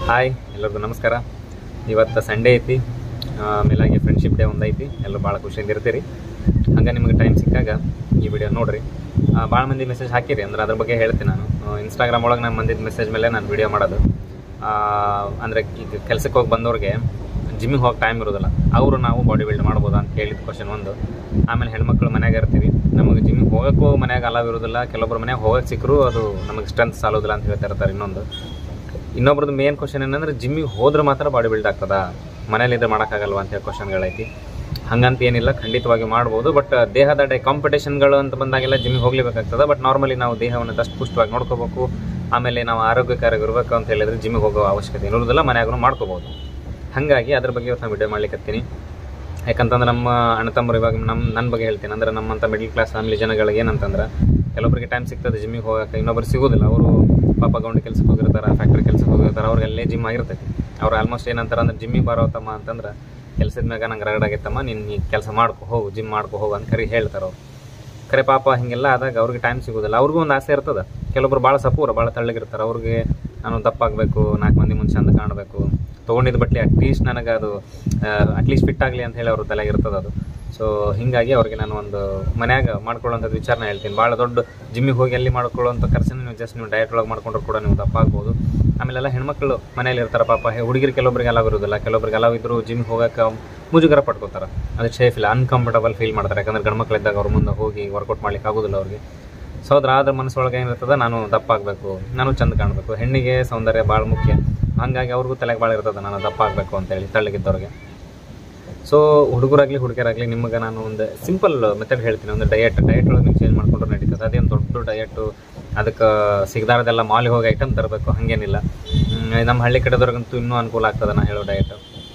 hi ಎಲ್ಲರಿಗೂ ನಮಸ್ಕಾರ ಇವತ್ತು ಸಂಡೇ ಐತಿ ಆ, ಮೇಲಾಗಿ ಫ್ರೆಂಡ್ಶಿಪ್ ಡೇ ಒಂದು ಐತಿ ಎಲ್ಲರೂ ಭಾಳ ಖುಷಿಯಿಂದ ಇರ್ತೀರಿ ಹಂಗೆ ನಿಮಗೆ ಟೈಮ್ ಸಿಕ್ಕಾಗ ಈ ವಿಡಿಯೋ ನೋಡ್ರಿ ಭಾಳ ಮಂದಿ ಮೆಸೇಜ್ ಹಾಕಿರಿ ಅಂದ್ರೆ ಅದ್ರ ಬಗ್ಗೆ ಹೇಳ್ತೀನಿ ನಾನು ಇನ್ಸ್ಟಾಗ್ರಾಮ್ ಒಳಗೆ ನಾನು ಮಂದಿದ ಮೆಸೇಜ್ ಮೇಲೆ ನಾನು ವಿಡಿಯೋ ಮಾಡೋದು ಆ, ಅಂದ್ರೆ ಈಗ ಕೆಲ್ಸಕ್ಕೆ ಹೋಗಿ ಬಂದವ್ರಿಗೆ ಜಿಮ್ಮಿಗೆ ಹೋಗಿ ಟೈಮ್ ಇರೋದಿಲ್ಲ ಅವರು ನಾವು ಬಾಡಿ ಬಿಲ್ಡ್ ಮಾಡ್ಬೋದಾ ಅಂತ ಕೇಳಿದ ಕ್ವಶನ್ ಒಂದು ಆಮೇಲೆ ಹೆಣ್ಮಕ್ಳು ಮನ್ಯಾಗ ಇರ್ತೀವಿ ನಮಗೆ ಜಿಮ್ಮಿಗೆ ಹೋಗೋಕ್ಕೂ ಮನ್ಯಾಗ ಅಲಾವ್ ಇರೋದಿಲ್ಲ ಕೆಲವೊಬ್ರು ಮನ್ಯಾಗ ಹೋಗಕ್ಕೆ ಸಿಕ್ಕರು ಅದು ನಮಗೆ ಸ್ಟ್ರೆಂತ್ ಸಾಲೋದಿಲ್ಲ ಅಂತ ಹೇಳ್ತಾ ಇರ್ತಾರೆ ಇನ್ನೊಂದು ಇನ್ನೊಬ್ರದ್ದು ಮೇನ್ ಕ್ವಶನ್ ಏನಂದ್ರೆ ಜಿಮ್ಮಿಗೆ ಹೋದ್ರೆ ಮಾತ್ರ ಬಾಡಿ ಬಿಲ್ಡ್ ಆಗ್ತದ ಮನೇಲಿದ್ರೆ ಮಾಡೋಕ್ಕಾಗಲ್ವಾ ಅಂತ ಹೇಳಿ ಕ್ವಶನ್ಗಳೈತಿ ಹಂಗಂತ ಏನಿಲ್ಲ ಖಂಡಿತವಾಗಿ ಮಾಡ್ಬೋದು ಬಟ್ ದೇಹದ ಡೇ ಕಾಂಪಿಟೇಷನ್ಗಳು ಅಂತ ಬಂದಾಗೆಲ್ಲ ಜಿಮ್ಮಿಗೆ ಹೋಗ್ಲೇಬೇಕಾಗ್ತದೆ ಬಟ್ ನಾರ್ಮಲಿ ನಾವು ದೇಹವನ್ನು ದಷ್ಟು ಪುಷ್ಟವಾಗಿ ನೋಡ್ಕೋಬೇಕು ಆಮೇಲೆ ನಾವು ಆರೋಗ್ಯಕರ ಇರಬೇಕು ಅಂತ ಹೇಳಿದ್ರೆ ಜಿಮ್ಮಿಗೆ ಹೋಗೋ ಅವಶ್ಯಕತೆ ಇರೋದಿಲ್ಲ ಮನ್ಯಾಗೂ ಮಾಡ್ಕೋಬೋದು ಹಾಗಾಗಿ ಅದ್ರ ಬಗ್ಗೆ ಇವತ್ತು ನಾನು ವಿಡಿಯೋ ಮಾಡ್ಲಿಕ್ಕತ್ತೀನಿ ಯಾಕಂತಂದ್ರೆ ನಮ್ಮ ಅಣ್ಣ ತಮ್ಮರು ಇವಾಗ ನಮ್ಮ ನನ್ನ ಬಗ್ಗೆ ಹೇಳ್ತೀನಿ ಅಂದ್ರೆ ನಮ್ಮಂಥ ಮಿಡ್ಲ್ ಕ್ಲಾಸ್ ಫ್ಯಾಮಿಲಿ ಜನಗಳಿಗೆ ಏನಂತಂದ್ರೆ ಕೆಲವೊಬ್ಬರಿಗೆ ಟೈಮ್ ಸಿಗ್ತದೆ ಜಿಮ್ಮಿಗೆ ಹೋಗಕ್ಕೆ ಇನ್ನೊಬ್ರು ಸಿಗೋದಿಲ್ಲ ಅವರು ಪಾಪ ಗೌಂಡಿ ಕೆಲ್ಸಕ್ಕೆ ಹೋಗಿರ್ತಾರೆ ಫ್ಯಾಕ್ಟ್ರಿ ಕೆಲ್ಸಕ್ಕೆ ಹೋಗಿರ್ತಾರೆ ಅವ್ರಿಗೆ ಅಲ್ಲೇ ಜಿಮ್ ಆಗಿರ್ತೈತಿ ಅವ್ರು ಆಲ್ಮೋಸ್ಟ್ ಏನಂತಾರೆ ಅಂದ್ರೆ ಜಿಮ್ಮಿಗೆ ಬರೋ ತಮ್ಮ ಅಂತಂದ್ರೆ ಕೆಲಸದ ಮ್ಯಾಗ ನಂಗೆ ರಗಡಾಗೈತಮ್ಮ ನೀನು ಈ ಕೆಲಸ ಮಾಡ್ಕೊ ಹೋಗು ಜಿಮ್ ಮಾಡ್ಕೊ ಹೋಗು ಅಂತ ಕರಿ ಹೇಳ್ತಾರೆ ಅವ್ರು ಖರೆ ಪಾಪ ಹಿಂಗೆಲ್ಲ ಆದಾಗ ಅವ್ರಿಗೆ ಟೈಮ್ ಸಿಗೋದಿಲ್ಲ ಅವ್ರಿಗೂ ಒಂದು ಆಸೆ ಇರ್ತದೆ ಕೆಲವೊಬ್ರು ಭಾಳ ಸಪೂರ ಭಾಳ ತಳ್ಳಗಿರ್ತಾರೆ ಅವ್ರಿಗೆ ನಾನು ದಪ್ಪ ಆಗಬೇಕು ನಾಲ್ಕು ಮಂದಿ ಮುಂದೆ ಚಂದ ಕಾಣಬೇಕು ತೊಗೊಂಡಿದ್ದ ಬಟ್ಲಿ ಅಟ್ಲೀಸ್ಟ್ ನನಗೆ ಅದು ಅಟ್ಲೀಸ್ಟ್ ಫಿಟ್ ಆಗಲಿ ಅಂತ ಹೇಳಿ ಅವ್ರ ತಲೆಗೆ ಇರ್ತದೆ ಅದು ಸೊ ಹಿಂಗಾಗಿ ಅವ್ರಿಗೆ ನಾನು ಒಂದು ಮನ್ಯಾಗ ಮಾಡ್ಕೊಳ್ಳೋಂಥದ್ದು ವಿಚಾರನ ಹೇಳ್ತೀನಿ ಭಾಳ ದೊಡ್ಡ ಜಿಮ್ಮಿಗೆ ಹೋಗಿ ಅಲ್ಲಿ ಮಾಡ್ಕೊಳ್ಳೋಂಥ ಖರ್ಚನ್ನ ನೀವು ಜಸ್ಟ್ ನೀವು ಡಯಟ್ ಒಳಗೆ ಮಾಡ್ಕೊಂಡ್ರು ಕೂಡ ನೀವು ದಪ್ಪ ಆಗ್ಬೋದು ಆಮೇಲೆಲ್ಲ ಹೆಣ್ಮಕ್ಳು ಮನೇಲಿ ಇರ್ತಾರೆ ಪಾಪ ಹೆ- ಹುಡುಗಿರು ಕೆಲವೊಬ್ರಿಗೆ ಅಲಾವ್ ಇರೋದಿಲ್ಲ ಕೆಲವೊಬ್ರಿಗೆ ಅಲಾವ್ ಇದ್ರು ಜಿಮ್ ಹೋಗಕ್ಕೆ ಮುಜುಗರ ಪಡ್ಕೋತಾರೆ ಅದು ಸೇಫ್ ಇಲ್ಲ ಅನ್ಕಂಫರ್ಟಬಲ್ ಫೀಲ್ ಮಾಡ್ತಾರೆ ಯಾಕಂದ್ರೆ ಗಂಡು ಮಕ್ಳು ಇದ್ದಾಗ ಅವ್ರ ಮುಂದೆ ಹೋಗಿ ವರ್ಕೌಟ್ ಮಾಡ್ಲಿಕ್ಕೆ ಆಗೋದಿಲ್ಲ ಅವ್ರಿಗೆ ಸೊ ಅದ್ರ ಆದ್ರ ಮನಸ್ಸೊಳಗೆ ಏನಿರ್ತದೆ ನಾನು ದಪ್ಪ ಆಗಬೇಕು ನಾನು ಚಂದ ಕಾಣಬೇಕು ಹೆಣ್ಣಿಗೆ ಸೌಂದರ್ಯ ಭಾಳ ಮುಖ್ಯ ಹಾಗಾಗಿ ಅವ್ರಿಗೂ ತಲೆಗೆ ಭಾಳ ಇರ್ತದೆ ನಾನು ದಪ್ಪ ಆಗಬೇಕು ಅಂತೇಳಿ ತಳ್ಳಗಿದ್ದವ್ರಿಗೆ ಸೊ ಹುಡುಗರಾಗಲಿ ಹುಡುಗಿಯರಾಗಲಿ ನಿಮಗೆ ನಾನು ಒಂದು ಸಿಂಪಲ್ ಮೆಥಡ್ ಹೇಳ್ತೀನಿ ಒಂದು ಡಯಟ್ ಡಯಟ್ ಒಳಗೆ ನೀವು ಚೇಂಜ್ ಮಾಡ್ಕೊಂಡ್ರೆ ನಡೀತದೆ ಅದೇನು ದೊಡ್ಡ ಡಯಟು ಅದಕ್ಕೆ ಸಿಗದಾರದೆಲ್ಲ ಮಾಲಿಗೆ ಹೋಗಿ ಐಟಮ್ ತರಬೇಕು ಹಾಗೇನಿಲ್ಲ ಹ್ಮ್, ನಮ್ಮ ಹಳ್ಳಿ ಕಡೆದವ್ರಿಗಂತೂ ಇನ್ನೂ ಅನುಕೂಲ ಆಗ್ತದೆ ನಾ ಹೇಳೋ ಡಯಟ್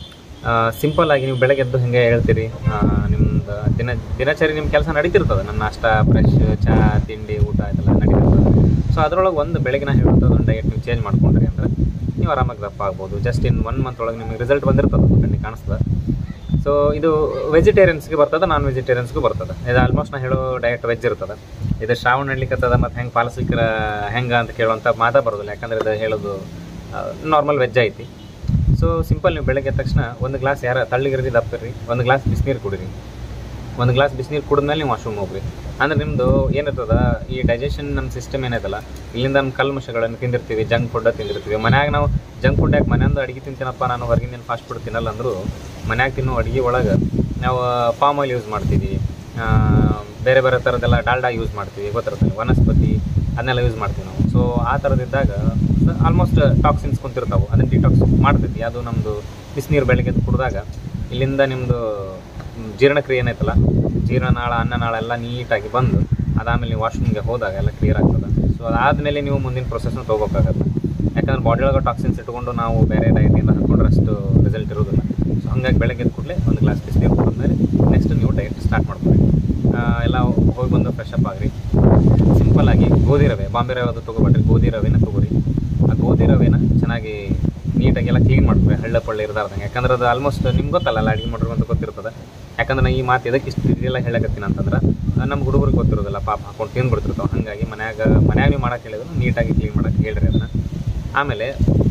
ಸಿಂಪಲ್ ಆಗಿ ನೀವು ಬೆಳಗ್ಗೆ ಎದ್ದು ಹಿಂಗೆ ಹೇಳ್ತೀರಿ ನಿಮ್ದು ದಿನ ದಿನಚರಿ ನಿಮ್ಮ ಕೆಲಸ ನಡೀತಿರ್ತದೆ ನನ್ನ ನಾಷ್ಟ ಬ್ರಷ್ ಚಹಾ ತಿಂಡಿ ಊಟ ಇದೆಲ್ಲ ನಡೀತಿರ್ತದೆ ಸೊ ಅದರೊಳಗೆ ಒಂದು ಬೆಳಗ್ಗೆ ನಾ ಹೇಳುವಂಥದ್ದು ಒಂದು ಡಯಟ್ ನೀವು ಚೇಂಜ್ ಮಾಡ್ಕೊಂಡ್ರಿ ಅಂದ್ರೆ ನೀವು ಆರಾಮಾಗಿ ದಪ್ಪ ಆಗ್ಬೋದು ಜಸ್ಟ್ ಇನ್ ಒನ್ ಮಂತ್ ಒಳಗೆ ನಿಮಗೆ ರಿಸಲ್ಟ್ ಬಂದಿರ್ತದೆ ಕಣ್ಣಿಗೆ ಕಾಣಿಸ್ತದೆ ಸೊ ಇದು ವೆಜಿಟೇರಿಯನ್ಸ್ಗೆ ಬರ್ತದೆ ನಾನ್ ವೆಜಿಟೇರಿಯನ್ಸ್ಗೂ ಬರ್ತದೆ ಇದು ಆಲ್ಮೋಸ್ಟ್ ನಾ ಹೇಳೋ ಡಯಟ್ ವೆಜ್ ಇರ್ತದೆ ಇದು ಶ್ರಾವಣ ನಡ್ಲಿಕ್ಕತ್ತದ ಮತ್ತು ಹೆಂಗೆ ಪಾಲಿಸ್ಲಿಕ್ಕೆ ಹೆಂಗೆ ಅಂತ ಕೇಳುವಂಥ ಮಾತಾ ಬರೋದಿಲ್ಲ ಯಾಕಂದ್ರೆ ಇದು ಹೇಳೋದು ನಾರ್ಮಲ್ ವೆಜ್ ಐತಿ ಸೊ ಸಿಂಪಲ್ ನೀವು ಬೆಳಗ್ಗೆ ಎದ್ದ ತಕ್ಷಣ ಒಂದು ಗ್ಲಾಸ್ ಯಾರ ತಳ್ಳಿಗಿರದಿ ದಪ್ಪಿರ್ರಿ ಒಂದು ಗ್ಲಾಸ್ ಬಿಸಿನೀರು ಕುಡಿರಿ ಒಂದು ಗ್ಲಾಸ್ ಬಿಸಿನೀರು ಕುಡಿದ್ಮೇಲೆ ನೀವು ವಾಶ್ರೂಮ್ ಹೋಗ್ರಿ ಅಂದ್ರೆ ನಿಮ್ಮದು ಏನಿರ್ತದ ಈ ಡೈಜೆಷನ್ ನಮ್ಮ ಸಿಸ್ಟಮ್ ಏನೈತಲ್ಲ ಇಲ್ಲಿಂದ ನಮ್ಮ ಕಲ್ಮಶಗಳನ್ನು ತಿಂದಿರ್ತೀವಿ ಜಂಕ್ ಫುಡ್ ತಿಂದಿರ್ತೀವಿ ಮನ್ಯಾಗ ನಾವು ಜಂಕ್ ಫುಡ್ ಯಾಕೆ ಮನೆಯಿಂದ ಅಡುಗೆ ತಿಂತೀನಪ್ಪ ನಾನು ಹೊರಗಿನ ಫಾಸ್ಟ್ ಫುಡ್ ತಿನ್ನಲ್ಲ ಅಂದರೂ ಮನ್ಯಾಗ ತಿನ್ನೋ ಅಡುಗೆ ಒಳಗೆ ನಾವು ಪಾಮ್ ಆಯಿಲ್ ಯೂಸ್ ಮಾಡ್ತೀವಿ ಆ, ಬೇರೆ ಬೇರೆ ಥರದ್ದೆಲ್ಲ ಡಾಲ್ಡಾ ಯೂಸ್ ಮಾಡ್ತೀವಿ ಗೊತ್ತಿರ್ತದೆ ವನಸ್ಪತಿ ಅದನ್ನೆಲ್ಲ ಯೂಸ್ ಮಾಡ್ತೀವಿ ನಾವು ಸೊ ಆ ಥರದಿದ್ದಾಗ ಆಲ್ಮೋಸ್ಟ್ ಟಾಕ್ಸಿನ್ಸ್ ಕುಂತಿರ್ತಾವೆ ಅದನ್ನು ಡಿಟಾಕ್ಸ್ ಮಾಡ್ತೈತಿ ಅದು ನಮ್ಮದು ಬಿಸಿನೀರು ಬೆಳಗ್ಗೆ ಎದ್ದು ಕುಡಿದಾಗ ಇಲ್ಲಿಂದ ನಿಮ್ಮದು ಜೀರ್ಣಕ್ರಿಯೆ ಏನೈತಲ್ಲ ಜೀರ್ಣನಾಳ ಅನ್ನನಾಳ ಎಲ್ಲ ನೀಟಾಗಿ ಬಂದು ಅದಾದಮೇಲೆ ನೀವು ವಾಶ್ರೂಮ್ಗೆ ಹೋದಾಗ ಎಲ್ಲ ಕ್ಲಿಯರ್ ಆಗ್ತದೆ ಸೊ ಅದಾದಮೇಲೆ ನೀವು ಮುಂದಿನ ಪ್ರೊಸೆಸ್ನ ತೊಗೋಬೇಕಾಗತ್ತೆ ಯಾಕಂದ್ರೆ ಬಾಡಿ ಒಳಗೆ ಟಾಕ್ಸಿನ್ಸ್ ಇಟ್ಕೊಂಡು ನಾವು ಬೇರೆ ಡಯಟಿಂದ ಹಾಕೊಂಡ್ರೆ ಅಷ್ಟು ರಿಸಲ್ಟ್ ಇರೋದಿಲ್ಲ ಸೊ ಹಂಗಾಗಿ ಬೆಳಗ್ಗೆ ಎದ್ದ ಕೂಡಲೇ ಒಂದು ಗ್ಲಾಸ್ ಬಿಸಿನೀರು ಕುಡಿದ್ಮೇಲೆ ನೆಕ್ಸ್ಟ್ ನೀವು ಡಯಟ್ ಸ್ಟಾರ್ಟ್ ಮಾಡ್ಕೊಳ್ಳಿ ಆ, ಎಲ್ಲ ಹೋಗಿ ಬಂದು ಫ್ರೆಶ್ ಅಪ್ ಆಗ್ರಿ ಸಿಂಪಲ್ ಆಗಿ ಗೋಧಿ ರವೆ ಬಾಂಬೆ ರವೆ ಅದು ತೊಗೊಬೇಡ್ರಿ ಗೋಧಿ ರವೆನ ತೊಗೊರಿ ಆ ಗೋಧಿ ರವೆನ ಚೆನ್ನಾಗಿ ನೀಟಾಗಿ ಎಲ್ಲ ಕ್ಲೀನ್ ಮಾಡ್ಬೇಕು ಹಳ್ಳ ಪಳ್ಳ ಇರ್ದಾರ್ದಂಗೆ ಯಾಕಂದ್ರೆ ಅದು ಆಲ್ಮೋಸ್ಟ್ ನಿಮ್ಗೆ ಗೊತ್ತಲ್ಲ ಅಲ್ಲ ಅಡುಗೆ ಮಾಡೋರು ಅಂತ ಗೊತ್ತಿರ್ತದೆ ಯಾಕಂದ್ರೆ ನಾ ಈ ಮಾತು ಎದಕ್ಕೆ ಇಷ್ಟು ಇದೆಲ್ಲ ಹೇಳಕತ್ತೀನಿ ಅಂತಂದ್ರೆ ನಮ್ಮ ಹುಡುಗರಿಗೆ ಗೊತ್ತಿರೋದಿಲ್ಲ ಪಾಪ ಹಾಕೊಂಡು ತಿಂದ್ಬಿಡ್ತಿರ್ತಾವೆ ಹಾಗಾಗಿ ಮನ್ಯಾಗ ಮನ್ಯಾಗ ನೀವು ಮಾಡಕ್ಕೆ ಹೇಳಿದ್ರು ನೀಟಾಗಿ ಕ್ಲೀನ್ ಮಾಡಕ್ಕೆ ಹೇಳ್ರಿ ಅದನ್ನ ಆಮೇಲೆ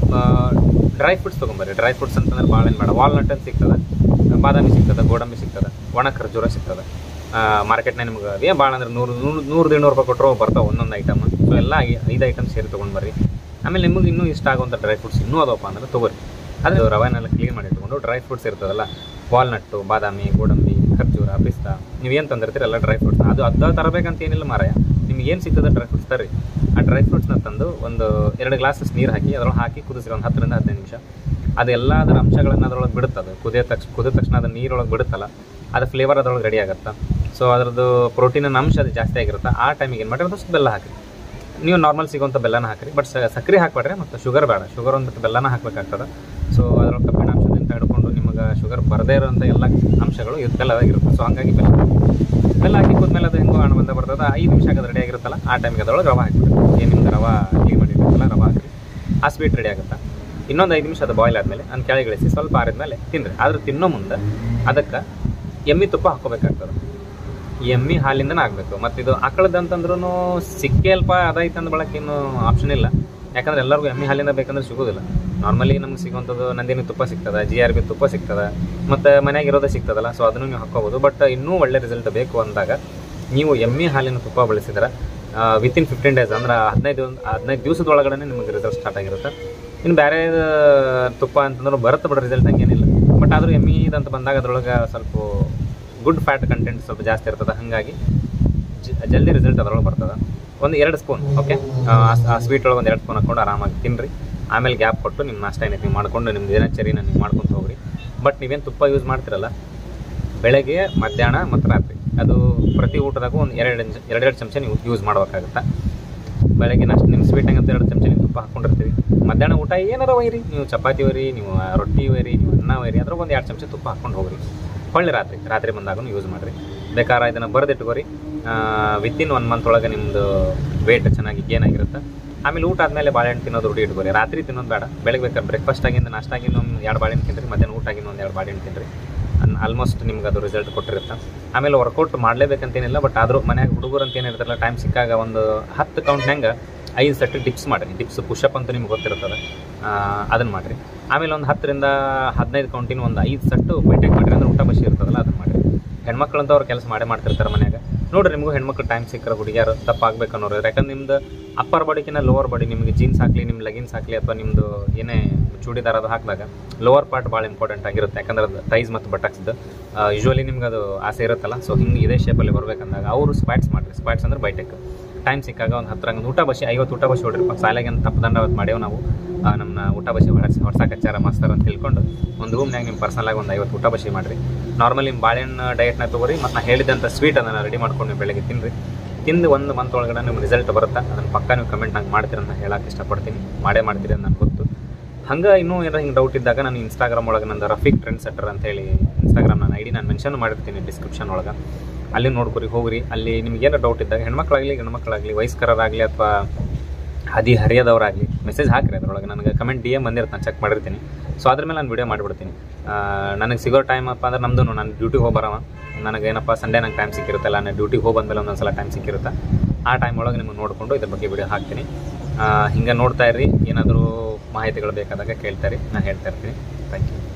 ಡ್ರೈ ಫ್ರೂಟ್ಸ್ ತೊಗೊಂಬರ್ರಿ ಡ್ರೈ ಫ್ರೂಟ್ಸ್ ಅಂತಂದ್ರೆ ಭಾಳ ಏನು ಬೇಡ ವಾಲ್ನಟ್ ಅಂತ ಸಿಗ್ತದೆ ಬಾದಾಮಿ ಸಿಗ್ತದೆ ಗೋಡಂಬಿ ಸಿಗ್ತದೆ ಒಣ ಖರ್ಜೂರ ಸಿಗ್ತದೆ ಮಾರ್ಕೆಟ್ನಾಗ ನಿಮ್ಗೆ ಅವೇ ಭಾಳ ಅಂದ್ರೆ ನೂರು ನೂರು ನೂರು ಇನ್ನೂರು ರೂಪಾಯಿ ಕೊಟ್ಟರು ಬರ್ತಾವೆ ಒಂದೊಂದು ಐಟಮ್ ಸೊ ಎಲ್ಲ ಐ- ಐದು ಐಟಮ್ ಸೇರಿ ತೊಗೊಂಡು ಬರ್ರಿ ಆಮೇಲೆ ನಿಮಗೆ ಇನ್ನೂ ಇಷ್ಟ ಆಗುವಂಥ ಡ್ರೈ ಫ್ರೂಟ್ಸ್ ಇನ್ನೂ ಅದಪ್ಪ ಅಂದ್ರೆ ತೊಗೊರಿ ಅದು ರವೆನೆಲ್ಲ ಕ್ಲೀನ್ ಮಾಡಿ ಇಟ್ಕೊಂಡು ಡ್ರೈ ಫ್ರೂಟ್ಸ್ ಇರ್ತದಲ್ಲ ವಾಲ್ನಟ್ಟು ಬಾದಾಮಿ ಗೋಡಂಬಿ ಖರ್ಜೂರ ಪಿಸ್ತಾ ನೀವೇನು ತಂದಿರ್ತೀರಿ ಎಲ್ಲ ಡ್ರೈ ಫ್ರೂಟ್ಸ್ ಅದು ಅದ ತರಬೇಕಂತ ಏನಿಲ್ಲ ಮಾರಾಯ ನಿಮ್ಗೆ ಏನು ಸಿಗ್ತದೆ ಡ್ರೈ ಫ್ರೂಟ್ಸ್ ತರ್ರಿ ಆ ಡ್ರೈ ಫ್ರೂಟ್ಸ್ನ ತಂದು ಒಂದು ಎರಡು ಗ್ಲಾಸಸ್ ನೀರು ಹಾಕಿ ಅದ್ರೊಳಗೆ ಹಾಕಿ ಕುದಿಸ್ರಿ ಒಂದು ಹತ್ತರಿಂದ ಹದಿನೈದು ನಿಮಿಷ ಅದೆಲ್ಲ ಅದರ ಅಂಶಗಳನ್ನು ಅದ್ರೊಳಗೆ ಬಿಡುತ್ತದು ಕುದಿಯ ತಕ್ಷಣ ಕುದಿದ ತಕ್ಷಣ ಅದು ನೀರೊಳಗೆ ಬಿಡುತ್ತಲ್ಲ ಅದು ಫ್ಲೇವರ್ ಅದ್ರೊಳಗೆ ರೆಡಿ ಆಗುತ್ತೆ ಸೊ ಅದ್ರದ್ದು ಪ್ರೋಟೀನಿನ ಅಂಶ ಅದು ಜಾಸ್ತಿ ಆಗಿರುತ್ತೆ ಆ ಟೈಮಿಗೆ ಏನು ಮಾಡಿರಿ ಅದಷ್ಟು ಬೆಲ್ಲ ಹಾಕಿರಿ ನೀವು ನಾರ್ಮಲ್ ಸಿಗೋಂಥ ಬೆಲ್ಲನ ಹಾಕಿರಿ ಬಟ್ ಸಕ್ಕರೆ ಹಾಕ್ಬೇಡ್ರಿ ಮತ್ತು ಶುಗರ್ ಬೇಡ ಶುಗರ್ ಒಂದು ಬಿಟ್ಟು ಬೆಲ್ಲನ ಹಾಕಬೇಕಾಗ್ತದೆ ಸೊ ಅದ್ರೊಳಗೆ ಕಬ್ಬಿಣ ಅಂಶದಿಂದ ಹಿಡ್ಕೊಂಡು ನಿಮಗೆ ಶುಗರ್ ಬರದೇ ಇರೋಂಥ ಎಲ್ಲ ಅಂಶಗಳು ಇದು ಬೆಲ್ಲದಾಗಿರುತ್ತೆ ಸೊ ಹಂಗಾಗಿ ಬೆಲ್ಲ ಬೆಲ್ಲ ಹಾಕಿ ಕುದ್ಮೇಲೆ ಅದು ಹೆಂಗೋ ಹಣ ಬಂದ ಬರ್ತದೆ ಐದು ನಿಮಿಷ ಆಗೋದು ರೆಡಿ ಆಗಿರುತ್ತಲ್ಲ ಆ ಟೈಮಿಗೆ ಅದ್ರೊಳಗೆ ರವೆ ಹಾಕಿಬಿಡ್ರಿ ಏನು ನಿಮ್ಗೆ ರವೆ ಕ್ಲೀನ್ ಮಾಡಿರ್ತೀರಲ್ಲ ರವೆ ಹಾಕಿರಿ ಆ ಸ್ವೀಟ್ ರೆಡಿ ಆಗುತ್ತೆ ಇನ್ನೊಂದು ಐದು ನಿಮಿಷ ಅದು ಬಾಯ್ಲ್ ಆದಮೇಲೆ ನಾನು ಕೆಳಗಿಳಿಸಿ ಸ್ವಲ್ಪ ಆರಿದ್ಮೇಲೆ ತಿನ್ನಿರಿ ಆದ್ರೆ ತಿನ್ನೋ ಮುಂದೆ ಅದಕ್ಕೆ ಎಮ್ಮಿ ತುಪ್ಪ ಹಾಕೋಬೇಕಾಗ್ತದೆ ಎಮ್ಮಿ ಹಾಲಿಂದನೇ ಆಗಬೇಕು ಮತ್ತು ಇದು ಆಕಳದ್ದು ಅಂತಂದ್ರೂ ಸಿಕ್ಕೇ ಅಲ್ಪ ಅದೈತೆ ಅಂದ ಬಳಕೆ ಏನು ಆಪ್ಷನ್ ಇಲ್ಲ ಯಾಕಂದ್ರೆ ಎಲ್ಲರಿಗೂ ಎಮ್ಮಿ ಹಾಲಿಂದ ಬೇಕಂದ್ರೆ ಸಿಗೋದಿಲ್ಲ ನಾರ್ಮಲಿ ನಮ್ಗೆ ಸಿಗುವಂಥದ್ದು ನಂದಿನಿ ತುಪ್ಪ ಸಿಗ್ತದೆ ಜಿ ಆರ್ ಬಿ ತುಪ್ಪ ಸಿಗ್ತದೆ ಮತ್ತು ಮನ್ಯಾಗ ಇರೋದೇ ಸಿಗ್ತದಲ್ಲ ಸೊ ಅದನ್ನು ನೀವು ಹಾಕ್ಕೋಬೋದು ಬಟ್ ಇನ್ನೂ ಒಳ್ಳೆ ರಿಸಲ್ಟ್ ಬೇಕು ಅಂದಾಗ ನೀವು ಎಮ್ಮೆ ಹಾಲಿನ ತುಪ್ಪ ಬಳಸಿದ್ರೆ ವಿತಿನ್ ಫಿಫ್ಟೀನ್ ಡೇಸ್ ಅಂದ್ರೆ ಹದಿನೈದು ಒಂದು ಹದಿನೈದು ದಿವಸದೊಳಗಡೆ ನಿಮಗೆ ರಿಸಲ್ಟ್ ಸ್ಟಾರ್ಟ್ ಆಗಿರುತ್ತೆ ಇನ್ನು ಬೇರೆ ತುಪ್ಪ ಅಂತಂದ್ರೆ ಬರುತ್ತೆ ಬಿಡ ರಿಸಲ್ಟ್ ಹಂಗೇನಿಲ್ಲ ಬಟ್ ಆದರೂ ಎಮ್ಮಿದಂತ ಬಂದಾಗ ಅದ್ರೊಳಗೆ ಸ್ವಲ್ಪ ಗುಡ್ ಫ್ಯಾಟ್ ಕಂಟೆಂಟ್ ಸ್ವಲ್ಪ ಜಾಸ್ತಿ ಇರ್ತದೆ ಹಾಗಾಗಿ ಜ- ಜಲ್ದಿ ರಿಸಲ್ಟ್ ಅದ್ರೊಳಗೆ ಬರ್ತದೆ ಒಂದು ಎರಡು ಸ್ಪೂನ್ ಓಕೆ ಆ ಸ್ವೀಟ್ ಒಳಗೆ ಒಂದು ಎರಡು ಸ್ಪೂನ್ ಹಾಕ್ಕೊಂಡು ಆರಾಮಾಗಿ ತಿನ್ನಿರಿ ಆಮೇಲೆ ಗ್ಯಾಪ್ ಕೊಟ್ಟು ನಿಮ್ಮ ನಾಷ್ಟ ಏನೈತಿ ನೀವು ಮಾಡ್ಕೊಂಡು ನಿಮ್ಮ ದಿನಚರಿನ ನೀವು ಮಾಡ್ಕೊಂಡು ಹೋಗ್ರಿ ಬಟ್ ನೀವೇನು ತುಪ್ಪ ಯೂಸ್ ಮಾಡ್ತಿರಲ್ಲ ಬೆಳಗ್ಗೆ ಮಧ್ಯಾಹ್ನ ಮತ್ತು ರಾತ್ರಿ ಅದು ಪ್ರತಿ ಊಟದಾಗೂ ಒಂದು ಎರಡು ಎರಡೆರಡು ಚಮಚ ನೀವು ಯೂಸ್ ಮಾಡ್ಬೇಕಾಗುತ್ತೆ ಬೆಳಗ್ಗೆ ನಾಷ್ಟ ನಿಮ್ಮ ಸ್ವೀಟ್ ಅಂತ ಎರಡು ಚಮಚ ನೀವು ತುಪ್ಪ ಹಾಕ್ಕೊಂಡಿರ್ತೀವಿ ಮಧ್ಯಾಹ್ನ ಊಟ ಏನಾರ ಒಯ್ರಿ ನೀವು ಚಪಾತಿ ಒಯ್ರಿ ನೀವು ರೊಟ್ಟಿ ಒಯ್ರಿ ನೀವು ಅನ್ನ ಒಯ್ರಿ ಅದ್ರಾಗ ಒಂದು ಎರಡು ಚಮಚ ತುಪ್ಪ ಹಾಕ್ಕೊಂಡು ಹೋಗ್ರಿ ಹೊಳ್ಳಿ ರಾತ್ರಿ ರಾತ್ರಿ ಬಂದಾಗ ಯೂಸ್ ಮಾಡಿರಿ ಬೇಕಾದ್ರೆ ಇದನ್ನು ಬರೆದಿಟ್ಕೋರಿ ವಿತಿನ್ ಒನ್ ಮಂತ್ ಒಳಗೆ ನಿಮ್ಮದು ವೇಟ್ ಚೆನ್ನಾಗಿ ಗೇನ್ ಆಗಿರುತ್ತೆ ಆಮೇಲೆ ಊಟ ಆದಮೇಲೆ ಬಾಳೆಹಣ್ಣು ತಿನ್ನೋದು ರೂಢಿ ಇಟ್ಕೋರಿ ರಾತ್ರಿ ತಿನ್ನೋದು ಬೇಡ ಬೆಳಗ್ಗೆ ಬೇಕಾದ್ರೆ ಬ್ರೇಕ್ಫಾಸ್ಟ್ ಆಗಿಂದ ನಾಷ್ಟ ಆಗಿಂದ ಒಂದು ಎರಡು ಬಾಳೆಹಣ್ಣು ತಿನ್ನಿರಿ ಮಧ್ಯಾಹ್ನ ಊಟ ಆಗಿಂದ ಒಂದು ಎರಡು ಬಾಳೆಹಣ್ಣು ತಿನ್ನಿರಿ ಆಲ್ಮೋಸ್ಟ್ ನಿಮ್ಗೆ ಅದು ರಿಸಲ್ಟ್ ಕೊಟ್ಟಿರುತ್ತೆ ಆಮೇಲೆ ವರ್ಕೌಟ್ ಮಾಡಲೇಬೇಕಂತೇನಿಲ್ಲ ಬಟ್ ಆದರೂ ಮನ್ಯಾಗ ಹುಡುಗರು ಅಂತ ಏನಿರ್ತಾರಲ್ಲ ಟೈಮ್ ಸಿಕ್ಕಾಗ ಒಂದು ಹತ್ತು ಕೌಂಟ್ನಾಗ ಐದು ಸೆಟ್ ಡಿಪ್ಸ್ ಮಾಡಿರಿ ಡಿಪ್ಸ್ ಪುಷಪ್ ಅಂತ ನಿಮ್ಗೆ ಗೊತ್ತಿರ್ತದೆ ಅದನ್ನು ಮಾಡಿರಿ ಆಮೇಲೆ ಒಂದು ಹತ್ತರಿಂದ ಹದಿನೈದು ಕೌಂಟಿನ ಒಂದು ಐದು ಸೆಟ್ಟು ಬೈಟೆಕ್ ಮಾಡಿರಿ ಅಂದ್ರೆ ಊಟ ಬಸಿ ಇರ್ತದಲ್ಲ ಅದನ್ನು ಮಾಡಿರಿ ಹೆಣ್ಮಕ್ಳು ಅಂತ ಅವ್ರು ಕೆಲಸ ಮಾಡೇ ಮಾಡ್ತಿರ್ತಾರೆ ಮನ್ಯಾಗ ನೋಡ್ರಿ ನಿಮಗೂ ಹೆಣ್ಮಕ್ಳು ಟೈಮ್ ಸಿಕ್ಕರೆ ಹುಡುಗಿಯರು ದಪ್ಪ ಆಗ್ಬೇಕು ಅನ್ನೋರು ಯಾಕಂದ್ರೆ ನಿಮ್ದು ಅಪ್ಪರ್ ಬಾಡಿಕಿನ ಲೋವರ್ ಬಾಡಿ ನಿಮಗೆ ಜೀನ್ಸ್ ಹಾಕಲಿ ನಿಮ್ಮ ಲೆಗಿನ್ಸ್ ಹಾಕಲಿ ಅಥವಾ ನಿಮ್ಮದು ಏನೇ ಚೂಡಿದಾರ ಅದು ಹಾಕಿದಾಗ ಲೋವರ್ ಪಾರ್ಟ್ ಭಾಳ ಇಂಪಾರ್ಟೆಂಟ್ ಆಗಿರುತ್ತೆ ಯಾಕಂದ್ರೆ ಅದು ಟೈಸ್ ಮತ್ತು ಬಟಕ್ಸ್ದು ಯೂಶ್ವಲಿ ನಿಮ್ಗೆ ಅದು ಆಸೆ ಇರುತ್ತಲ್ಲ ಸೊ ಹಿಂಗೆ ಇದೇ ಶೇಪಲ್ಲಿ ಬರ್ಬೇಕಂದಾಗ ಅವರು ಸ್ಕ್ವಾಟ್ಸ್ ಮಾಡಿರಿ ಸ್ಕ್ವಾಟ್ಸ್ ಅಂದ್ರೆ ಬೈಟೆಕ್ ಟೈಮ್ ಸಿಕ್ಕಾಗ ಒಂದು ಹತ್ರ ಹಂಗೆ ಊಟ ಬಸಿ ಐವತ್ತು ಊಟ ಬಸಿ ಹೊಡ್ರಿಪ್ಪ ಸಾಲಾಗಿ ಅಂತ ತಪ್ಪದಂಡ ಅವತ್ತು ಮಾಡೇವು ನಾವು ಆ, ನಮ್ಮನ್ನ ಊಟ ಬಸಿ ಹೊಡ್ಸಿ ಹೊಡ್ಸಾಕಚ್ಚಾರ ಮಾಸ್ತರ್ ಅಂತ ತಿಳ್ಕೊಂಡು ಒಂದು ರೂಮ್ನಾಗ ನಿಮ್ಮ ಪರ್ಸನಲಾಗಿ ಒಂದು ಐವತ್ತು ಊಟ ಬಸಿ ಮಾಡಿರಿ ನಾರ್ಮಲಿ ನಿಮ್ಮ ಬಾಳೆಹಣ್ಣು ಡಯಟ್ನ ತೊಗೊರಿ ಮತ್ತು ನಾನು ಹೇಳಿದಂಥ ಸ್ವೀಟ್ ಅದನ್ನು ರೆಡಿ ಮಾಡ್ಕೊಂಡು ನೀವು ಬೆಳಗ್ಗೆ ತಿನ್ನಿರಿ ತಿಂದು ಒಂದು ಮಂತ್ ಒಳಗಡೆ ನಿಮ್ಗೆ ರಿಸಲ್ಟ್ ಬರುತ್ತೆ ಅದನ್ನು ಪಕ್ಕ ನೀವು ಕಮೆಂಟ್ ನಂಗೆ ಮಾಡ್ತೀರಿ ಅಂತ ಹೇಳಕ್ಕೆ ಇಷ್ಟಪಡ್ತೀನಿ ಮಾಡೇ ಮಾಡ್ತೀರಿ ಅಂತ ನನಗೆ ಗೊತ್ತು ಹಂಗೆ ಇನ್ನೂ ಏನಾರ ಹಿಂಗೆ ಡೌಟ್ ಇದ್ದಾಗ ನಾನು ಇನ್ಸ್ಟಾಗ್ರಾಮ್ ಒಳಗೆ ನಂದು ರಫೀಕ್ ಟ್ರೆಂಡ್ ಸೆಟ್ಟರ್ ಅಂತೇಳಿ ಇನ್ಸ್ಟಾಗ್ರಾಮ್ ನನ್ನ ಐ ಡಿ ನಾನು ಮೆನ್ಷನ್ ಮಾಡಿರ್ತೀನಿ ಡಿಸ್ಕ್ರಿಪ್ಷನ್ ಒಳಗೆ ಅಲ್ಲಿ ನೋಡ್ಕೊರಿ ಹೋಗ್ರಿ ಅಲ್ಲಿ ನಿಮ್ಗೆ ಏನೋ ಡೌಟ್ ಇದ್ದಾಗ ಹೆಣ್ಮಕ್ಳಾಗಲಿ ಗಂಡ್ಮಕ್ಳಾಗಲಿ ವಯಸ್ಕರಾಗಲಿ ಅಥವಾ ಹದಿ ಹರಿಯದವರಾಗಲಿ ಮೆಸೇಜ್ ಹಾಕ್ರಿ ಅದರೊಳಗೆ ನನಗೆ ಕಮೆಂಟ್ ಡಿ ಎಮ್ ಬಂದಿರುತ್ತೆ ನಾನು ಚೆಕ್ ಮಾಡಿರ್ತೀನಿ ಸೊ ಅದ್ರ ಮೇಲೆ ನಾನು ವಿಡಿಯೋ ಮಾಡಿಬಿಡ್ತೀನಿ ನನಗೆ ಸಿಗೋ ಟೈಮ್ ಅಪ್ಪ ಅಂದ್ರೆ ನಮ್ಮದು ನಾನು ಡ್ಯೂಟಿಗೆ ಹೋಗಿ ಬರವ ನನಗೆ ಏನಪ್ಪ ಸಂಡೇ ನಂಗೆ ಟೈಮ್ ಸಿಕ್ಕಿರುತ್ತಲ್ಲ ನಾನು ಡ್ಯೂಟಿಗೆ ಹೋಗಿ ಬಂದಮೇಲೆ ಒಂದೊಂದು ಸಲ ಟೈಮ್ ಸಿಕ್ಕಿರುತ್ತೆ ಆ ಟೈಮ್ ಒಳಗೆ ನಿಮಗೆ ನೋಡಿಕೊಂಡು ಇದ್ರ ಬಗ್ಗೆ ವಿಡಿಯೋ ಹಾಕ್ತೀನಿ ಹಿಂಗೆ ನೋಡ್ತಾ ಇರ್ರಿ ಏನಾದರೂ ಮಾಹಿತಿಗಳು ಬೇಕಾದಾಗ ಕೇಳ್ತಾ ಇರಿ ನಾನು ಹೇಳ್ತಾ ಇರ್ತೀನಿ ಥ್ಯಾಂಕ್ ಯು